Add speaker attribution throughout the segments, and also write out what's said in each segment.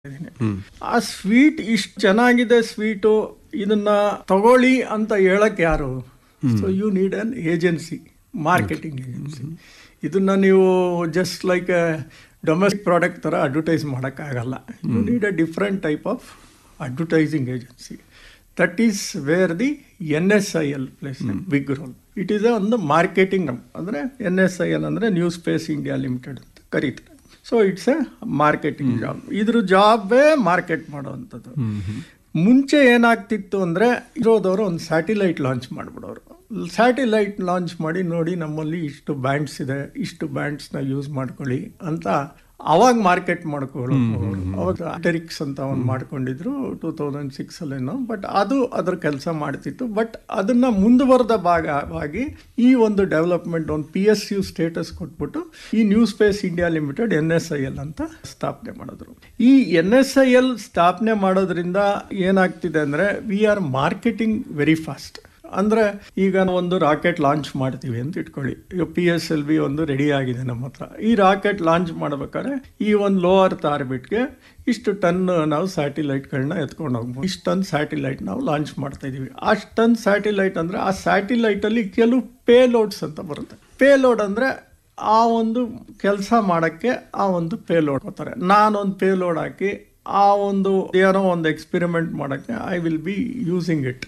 Speaker 1: ಆ ಸ್ವೀಟ್ ಇಷ್ಟು ಚೆನ್ನಾಗಿದೆ ಸ್ವೀಟು ಇದನ್ನ ತಗೊಳ್ಳಿ ಅಂತ ಹೇಳಕ್ ಯಾರು so you need an agency marketing agency ಇದನ್ನ ನೀವು ಜಸ್ಟ್ ಲೈಕ್ ಡೊಮೆಸ್ಟಿಕ್ ಪ್ರಾಡಕ್ಟ್ ಥರ ಅಡ್ವರ್ಟೈಸ್ ಮಾಡೋಕ್ಕಾಗಲ್ಲ you need a different type of advertising agency that is where the N S I L plays big role it is ಒಂದು marketing ಅಂದರೆ N S I L ಅಂದರೆ new space India limited ಅಂತ ಕರೀತಾರೆ so it's a marketing job ಇದ್ರ ಜಾಬೇ market ಮಾಡೋವಂಥದ್ದು ಮುಂಚೆ ಏನಾಗ್ತಿತ್ತು ಅಂದರೆ ಇರೋದವರು ಒಂದು ಸ್ಯಾಟಿಲೈಟ್ ಲಾಂಚ್ ಮಾಡಿಬಿಡೋರು ಸ್ಯಾಟಿಲೈಟ್ ಲಾಂಚ್ ಮಾಡಿ ನೋಡಿ ನಮ್ಮಲ್ಲಿ ಇಷ್ಟು ಬ್ಯಾಂಡ್ಸ್ ಇದೆ ಇಷ್ಟು ಬ್ಯಾಂಡ್ಸ್ನ ಯೂಸ್ ಮಾಡ್ಕೊಳ್ಳಿ ಅಂತ ಅವಾಗ ಮಾರ್ಕೆಟ್ ಮಾಡ್ಕೊಳ್ಳೋರು ಅವಾಗ ಟೆರಿಕ್ಸ್ ಅಂತ ಒಂದು ಮಾಡ್ಕೊಂಡಿದ್ರು ಟೂ ತೌಸಂಡ್ ಸಿಕ್ಸ್ ಅಲ್ಲೇನೋ ಬಟ್ ಅದು ಅದ್ರ ಕೆಲಸ ಮಾಡ್ತಿತ್ತು ಬಟ್ ಅದನ್ನ ಮುಂದುವರೆದ ಭಾಗವಾಗಿ ಈ ಒಂದು ಡೆವಲಪ್ಮೆಂಟ್ ಒಂದು ಪಿ ಎಸ್ ಯು ಸ್ಟೇಟಸ್ ಕೊಟ್ಬಿಟ್ಟು ಈ new space India limited N S I L ಅಂತ ಸ್ಥಾಪನೆ ಮಾಡಿದ್ರು ಈ ಎನ್ ಎಸ್ ಐ ಎಲ್ ಸ್ಥಾಪನೆ ಮಾಡೋದ್ರಿಂದ ಏನಾಗ್ತಿದೆ ಅಂದ್ರೆ we are marketing very fast ಅಂದ್ರೆ ಈಗ ನಾವು ಒಂದು ರಾಕೆಟ್ ಲಾಂಚ್ ಮಾಡ್ತೀವಿ ಅಂತ ಇಟ್ಕೊಳ್ಳಿ ಈಗ ಪಿ ಎಸ್ ಎಲ್ ವಿ ಒಂದು ರೆಡಿ ಆಗಿದೆ ನಮ್ಮ ಹತ್ರ ಈ ರಾಕೆಟ್ ಲಾಂಚ್ ಮಾಡ್ಬೇಕಾದ್ರೆ ಈ ಒಂದು ಲೋ ಅರ್ತ್ ಆರ್ಬಿಟ್ಗೆ ಇಷ್ಟು ಟನ್ ನಾವು ಸ್ಯಾಟಿಲೈಟ್ಗಳನ್ನ ಎತ್ಕೊಂಡು ಹೋಗ್ಬೋದು ಇಷ್ಟು ಟನ್ ಸ್ಯಾಟಿಲೈಟ್ ನಾವು ಲಾಂಚ್ ಮಾಡ್ತಾ ಇದೀವಿ ಅಷ್ಟು ಟನ್ ಸ್ಯಾಟಿಲೈಟ್ ಅಂದ್ರೆ ಆ ಸ್ಯಾಟಿಲೈಟ್ ಅಲ್ಲಿ ಕೆಲವು ಪೇಲೋಡ್ಸ್ ಅಂತ ಬರುತ್ತೆ ಪೇಲೋಡ್ ಅಂದ್ರೆ ಆ ಒಂದು ಕೆಲಸ ಮಾಡಕ್ಕೆ ಆ ಒಂದು ಪೇಲೋಡ್ ಕೊಡ್ತಾರೆ ನಾನೊಂದು ಪೇಲೋಡ್ ಹಾಕಿ ಆ ಒಂದು ಏನೋ ಒಂದು ಎಕ್ಸ್ಪೆರಿಮೆಂಟ್ ಮಾಡಕ್ಕೆ I will be using it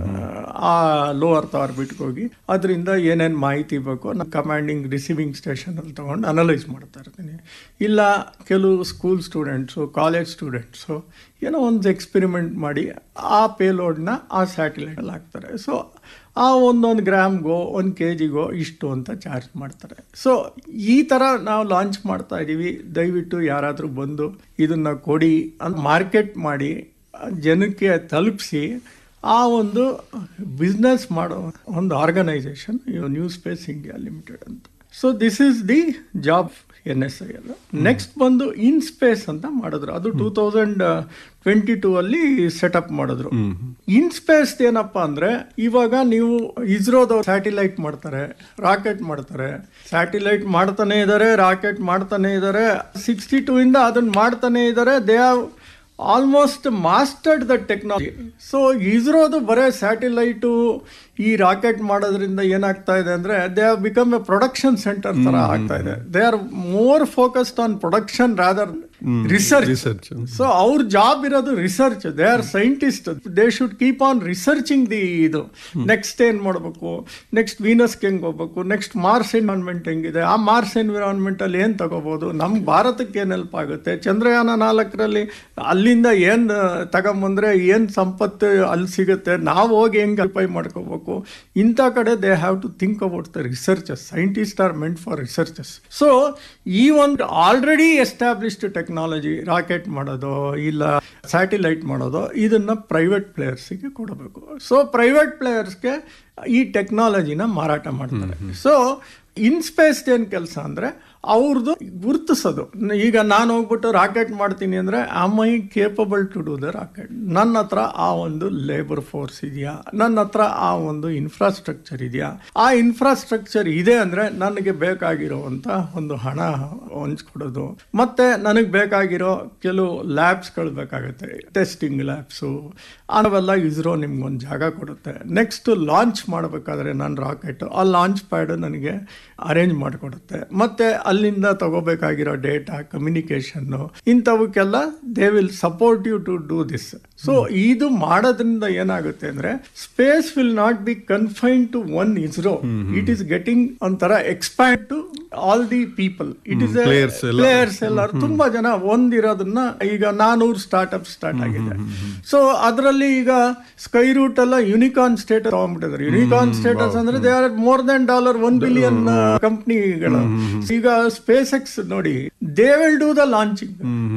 Speaker 1: ಆ ಲೋ ಅರ್ತ್ ಆರ್ಬಿಟ್ಗೆ ಹೋಗಿ ಅದರಿಂದ ಏನೇನು ಮಾಹಿತಿ ಬೇಕು ನಾನು ಕಮಾಂಡಿಂಗ್ ರಿಸೀವಿಂಗ್ ಸ್ಟೇಷನ್ ಅಲ್ಲಿ ತಗೊಂಡು ಅನಲೈಸ್ ಮಾಡ್ತಾ ಇರ್ತೀನಿ ಇಲ್ಲ ಕೆಲವು ಸ್ಕೂಲ್ ಸ್ಟೂಡೆಂಟ್ಸು ಕಾಲೇಜ್ ಸ್ಟೂಡೆಂಟ್ಸು ಏನೋ ಒಂದು ಎಕ್ಸ್ಪೆರಿಮೆಂಟ್ ಮಾಡಿ ಆ ಪೇಲೋಡ್ನ ಆ ಸ್ಯಾಟಿಲೈಟಲ್ಲಿ ಹಾಕ್ತಾರೆ ಸೊ ಆ ಒಂದೊಂದು ಗ್ರಾಮ್ಗೋ ಒಂದು ಕೆ ಜಿಗೋ ಇಷ್ಟು ಅಂತ ಚಾರ್ಜ್ ಮಾಡ್ತಾರೆ ಸೊ ಈ ಥರ ನಾವು ಲಾಂಚ್ ಮಾಡ್ತಾ ಇದ್ದೀವಿ ದಯವಿಟ್ಟು ಯಾರಾದರೂ ಬಂದು ಇದನ್ನು ಕೊಡಿ ಅಂತ ಮಾರ್ಕೆಟ್ ಮಾಡಿ ಜನಕ್ಕೆ ತಲುಪಿಸಿ ಆ ಒಂದು ಬಿಸ್ನೆಸ್ ಮಾಡೋ ಒಂದು organisation new space India limited ಅಂತ so this is the job N S I ಅಲ್ಲ ನೆಕ್ಸ್ಟ್ ಬಂದು ಇನ್ ಸ್ಪೇಸ್ ಅಂತ ಮಾಡಿದ್ರು ಅದು ಟೂ ತೌಸಂಡ್ ಟ್ವೆಂಟಿ ಟೂ ಅಲ್ಲಿ ಸೆಟಪ್ ಮಾಡಿದ್ರು ಇನ್ ಸ್ಪೇಸ್ ಏನಪ್ಪ ಅಂದ್ರೆ ಇವಾಗ ನೀವು ಇಸ್ರೋದವ್ರು ಸ್ಯಾಟಿಲೈಟ್ ಮಾಡ್ತಾರೆ ರಾಕೆಟ್ ಮಾಡ್ತಾರೆ ಸ್ಯಾಟಿಲೈಟ್ ಮಾಡ್ತಾನೆ ಇದ್ದಾರೆ ರಾಕೆಟ್ ಮಾಡ್ತಾನೆ ಇದ್ದಾರೆ ಸಿಕ್ಸ್ಟಿ ಟೂ ಇಂದ ಅದನ್ನ ಮಾಡ್ತಾನೆ ಇದ್ದಾರೆ they have almost mastered the technology so ಇಸ್ರೋದು ಬರೇ ಸ್ಯಾಟಿಲೈಟು ಈ ರಾಕೆಟ್ ಮಾಡೋದ್ರಿಂದ ಏನಾಗ್ತಾ ಇದೆ ಅಂದ್ರೆ they have become a production centre ತರ ಆಗ್ತಾ ಇದೆ they are more focused on production rather research
Speaker 2: research
Speaker 1: so ಅವ್ರ ಜಾಬ್ ಇರೋದು research they are scientist they should keep on researching the ಇದು ನೆಕ್ಸ್ಟ್ ಏನ್ ಮಾಡಬೇಕು ನೆಕ್ಸ್ಟ್ ವೀನಸ್ಗೆ ಹೆಂಗ್ ಹೋಗ್ಬೇಕು ನೆಕ್ಸ್ಟ್ ಮಾರ್ಸ್ ಎನ್ವಿರಾನ್ಮೆಂಟ್ ಹೆಂಗಿದೆ ಆ ಮಾರ್ಸ್ ಎನ್ವಿರಾನ್ಮೆಂಟ್ ಅಲ್ಲಿ ಏನ್ ತಗೋಬಹುದು ನಮ್ ಭಾರತಕ್ಕೆ ಏನ್ ಹೆಲ್ಪ್ ಆಗುತ್ತೆ ಚಂದ್ರಯಾನ ನಾಲ್ಕರಲ್ಲಿ ಅಲ್ಲಿಂದ ಏನ್ ತಗೊಂಬಂದ್ರೆ ಏನ್ ಸಂಪತ್ತು ಅಲ್ಲಿ ಸಿಗುತ್ತೆ ನಾವು ಹೋಗಿ ಹೆಂಗ್ ಅಲ್ಪೈ ಮಾಡ್ಕೋಬೇಕು ಇಂಥ ಕಡೆ they have to think about the researches scientist are meant for researches so ಈ ಒಂದು ಆಲ್ರೆಡಿ ಎಸ್ಟಾಬ್ಲಿಷ್ಡ್ ಟೆಕ್ನಾಲಜಿ ರಾಕೆಟ್ ಮಾಡೋದು ಇಲ್ಲ ಸ್ಯಾಟಿಲೈಟ್ ಮಾಡೋದು ಇದನ್ನ ಪ್ರೈವೇಟ್ ಪ್ಲೇಯರ್ಸಿಗೆ ಕೊಡಬೇಕು ಸೊ ಪ್ರೈವೇಟ್ ಪ್ಲೇಯರ್ಸ್ಗೆ ಈ ಟೆಕ್ನಾಲಜಿನ ಮಾರಾಟ ಮಾಡ್ತಾರೆ ಸೊ ಇನ್ ಸ್ಪೇಸ್ ಏನು ಕೆಲಸ ಅಂದ್ರೆ ಅವ್ರದ್ದು ಗುರುತಿಸೋದು ಈಗ ನಾನು ಹೋಗ್ಬಿಟ್ಟು ರಾಕೆಟ್ ಮಾಡ್ತೀನಿ ಅಂದ್ರೆ am I capable to do the rocket ನನ್ನ ಹತ್ರ ಆ ಒಂದು ಲೇಬರ್ ಫೋರ್ಸ್ ಇದೆಯಾ ನನ್ನ ಹತ್ರ ಆ ಒಂದು ಇನ್ಫ್ರಾಸ್ಟ್ರಕ್ಚರ್ ಇದೆಯಾ ಆ ಇನ್ಫ್ರಾಸ್ಟ್ರಕ್ಚರ್ ಇದೆ ಅಂದ್ರೆ ನನಗೆ ಬೇಕಾಗಿರುವಂತ ಒಂದು ಹಣ ಹಂಚ್ಕೊಡೋದು ಮತ್ತೆ ನನಗೆ ಬೇಕಾಗಿರೋ ಕೆಲವು ಲ್ಯಾಬ್ಸ್ಗಳು ಬೇಕಾಗುತ್ತೆ ಟೆಸ್ಟಿಂಗ್ ಲ್ಯಾಬ್ಸು ಅವೆಲ್ಲ ಇಸ್ರೋ ನಿಮ್ಗೊಂದು ಜಾಗ ಕೊಡುತ್ತೆ ನೆಕ್ಸ್ಟ್ ಲಾಂಚ್ ಮಾಡಬೇಕಾದ್ರೆ ನನ್ನ ರಾಕೆಟ್ ಆ ಲಾಂಚ್ ಪ್ಯಾಡ್ ನನಗೆ ಅರೇಂಜ್ ಮಾಡಿಕೊಡುತ್ತೆ ಮತ್ತೆ ಅಲ್ಲಿಂದ ತಗೋಬೇಕಾಗಿರೋ ಡೇಟಾ ಕಮ್ಯುನಿಕೇಶನ್ನು ಇಂಥವಕ್ಕೆಲ್ಲ they will support you to do this so ಇದು ಮಾಡೋದ್ರಿಂದ ಏನಾಗುತ್ತೆ ಅಂದ್ರೆ space will not be confine to one ISRO it is getting ಒಂಥರ expand to all the people it is
Speaker 2: Players ಎಲ್ಲ.
Speaker 1: ಪ್ಲೇಯರ್ಸ್ ಎಲ್ಲರೂ ತುಂಬಾ ಜನ ಒಂದಿರೋದನ್ನ ಈಗ ನಾನೂರು ಸ್ಟಾರ್ಟ್ಅಪ್ ಸ್ಟಾರ್ಟ್ ಆಗಿದೆ ಸೊ ಅದರಲ್ಲಿ ಈಗ ಸ್ಕೈ ರೂಟ್ ಎಲ್ಲ ಯುನಿಕಾನ್ ಸ್ಟೇಟಸ್ ತಗೊಂಡ್ಬಿಟ್ಟಿದ್ದಾರೆ ಯುನಿಕಾನ್ ಸ್ಟೇಟಸ್ ಅಂದ್ರೆ they are more than dollar one billion ಕಂಪ್ನಿಗಳು ಈಗ ಸ್ಪೇಸ್ ಎಕ್ಸ್ ನೋಡಿ they will do the launching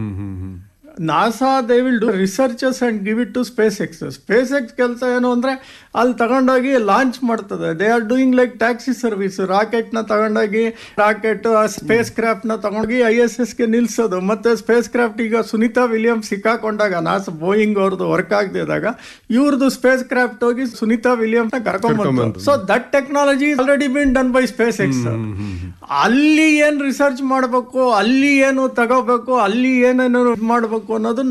Speaker 1: NASA they will do researches and give it to SpaceX SpaceX ಕೆಲಸ ಏನು ಅಂದ್ರೆ ಅಲ್ಲಿ ತಗೊಂಡೋಗಿ ಲಾಂಚ್ ಮಾಡ್ತದೆ they are doing like taxi service rocket ನ ತಗೊಂಡೋಗಿ ರಾಕೆಟ್ ಸ್ಪೇಸ್ ಕ್ರಾಫ್ಟ್ ನ ತಗೊಂಡೋಗಿ ಐ ಎಸ್ ಎಸ್ ಗೆ ನಿಲ್ಸೋದು ಮತ್ತೆ ಸ್ಪೇಸ್ ಕ್ರಾಫ್ಟ್ ಈಗ ಸುನೀತಾ ವಿಲಿಯಮ್ಸ್ ಸಿಕ್ಕಾಕೊಂಡಾಗ ನಾಸಾ ಬೋಯಿಂಗ್ ಅವ್ರದ್ದು ವರ್ಕ್ ಆಗದಿದ್ದಾಗ ಇವ್ರದ್ದು ಸ್ಪೇಸ್ ಕ್ರಾಫ್ಟ್ ಹೋಗಿ ಸುನೀತಾ ವಿಲಿಯಮ್ಸ್ ನ ಕರ್ಕೊಂಡ್ಬಂತು so that technology already been done by SpaceX ಅಲ್ಲಿ ಏನ್ ರಿಸರ್ಚ್ ಮಾಡಬೇಕು ಅಲ್ಲಿ ಏನು ತಗೋಬೇಕು ಅಲ್ಲಿ ಏನೇನು ಮಾಡಬೇಕು ಅನ್ನೋದು